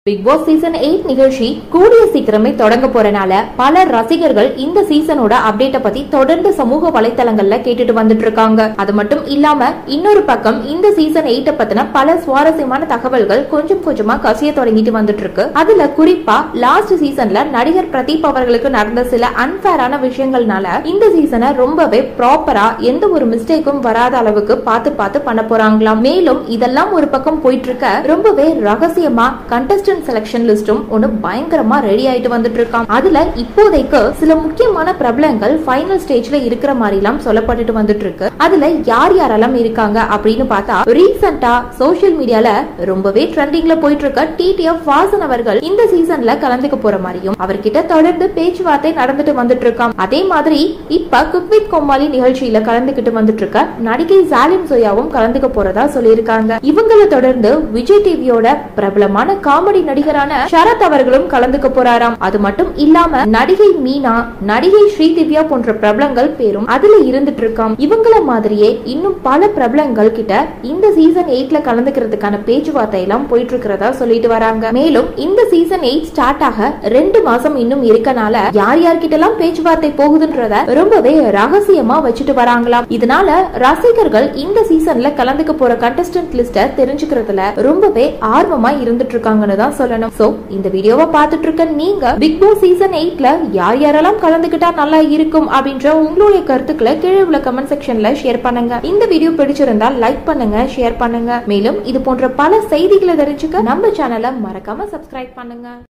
big Boss season eight நிகழ்ச்சி கூடிய சீக்கிரமே தொடங்க போறனால பல ரசிகர்கள் இந்த சீசனோட அப்டேட்ட பத்தி தொடர்ந்து சமூக வலைத்தளங்கள்ல கேட்டுட்டு வந்துட்டு இருக்காங்க அது மட்டும் இல்லாம இன்னொரு பக்கம் இந்த சீசன் எயிட்ட பத்தின பல சுவாரஸ்யமான தகவல்கள் கொஞ்சம் கொஞ்சமா கசிய தொடங்கிட்டு வந்துட்டு இருக்கு அதுல குறிப்பா லாஸ்ட் சீசன்ல நடிகர் பிரதீப் அவர்களுக்கு நடந்த சில அன்பேரான விஷயங்கள்னால இந்த சீசனை ரொம்பவே ப்ராப்பரா எந்த ஒரு மிஸ்டேக்கும் வராத அளவுக்கு பார்த்து பார்த்து பண்ண போறாங்களாம் மேலும் இதெல்லாம் ஒரு பக்கம் போயிட்டு இருக்க ரொம்பவே ரகசியமா கண்டஸ்டன்ட் செலக்ஷன் லிஸ்டும் ஒன்னு பயங்கரமா ரெடி ஆயிட்டு வந்துட்டு இருக்காம் அதுல இப்போதைக்கு சில முக்கியமான பிரபலங்கள் ஃபைனல் ஸ்டேஜ்ல இருக்கிற மாதிரி எல்லாம் சொல்லப்பட்டுட்டு வந்துட்டு இருக்கு அதுல யார் யாரெல்லாம் இருக்காங்க அப்படின்னு பார்த்தா ரீசெண்டா சோசியல் மீடியால ரொம்பவே ட்ரெண்டிங்ல போயிட்டு இருக்க டிடிஎஃப் வாசன் அவர்கள் இந்த சீசன்ல கலந்துக்க போற மாதிரியும் அவர்கிட்ட தொடர்ந்து பேச்சுவார்த்தை நடந்துட்டு வந்துட்டு இருக்காம் அதே மாதிரி இப்ப குக் வித் கோமாளி நிகழ்ச்சியில கலந்துகிட்டு வந்துட்டு இருக்க நடிகை ஜாலிம் சோயாவும் கலந்துக்க போறதா சொல்லியிருக்காங்க இவங்களை தொடர்ந்து விஜய் டிவியோட பிரபலமான காமெடி நடிகரான சரத் அவர்களும் கலந்துக்க போறாராம் அது மட்டும் இல்லாம நடிகை மீனா நடிகை ஸ்ரீதிவ்யா போன்ற பிரபலங்கள் பேரும் அதுல இருந்துட்டு இருக்காம் இவங்கள மாதிரியே இன்னும் பல பிரபலங்கள் கிட்ட இந்த சீசன் எயிட்ல கலந்துக்கிறதுக்கான பேச்சுவார்த்தை எல்லாம் போயிட்டு இருக்கிறதா சொல்லிட்டு வராங்க மேலும் இந்த சீசன் எயிட் ஸ்டார்ட் ஆக ரெண்டு மாசம் இன்னும் இருக்கனால யார் யார்கிட்ட எல்லாம் பேச்சுவார்த்தை போகுதுன்றத ரொம்பவே ரகசியமா வச்சுட்டு வராங்களாம் இதனால ரசிகர்கள் இந்த சீசன்ல கலந்துக்க போற கண்டஸ்டன்ட் லிஸ்ட தெரிஞ்சுக்கிறதுல ரொம்பவே ஆர்வமா இருந்துட்டு இருக்காங்கன்னு தான் சொல்லணும் சோ இந்த வீடியோவை பார்த்துட்டு இருக்க நீங்க பிக் பாஸ் சீசன் எயிட்ல யார் யாரெல்லாம் கலந்துக்கிட்டா நல்லா இருக்கும் அப்படின்ற உங்களுடைய கருத்துக்களை கீழே உள்ள கமெண்ட் செக்ஷன்ல ஷேர் பண்ணுங்க இந்த வீடியோ பிடிச்சிருந்தா லைக் பண்ணுங்க ஷேர் பண்ணுங்க மேலும் இது போன்ற பல செய்திகளை தெரிஞ்சுக்க நம்ம சேனலை மறக்காம சப்ஸ்கிரைப் பண்ணுங்க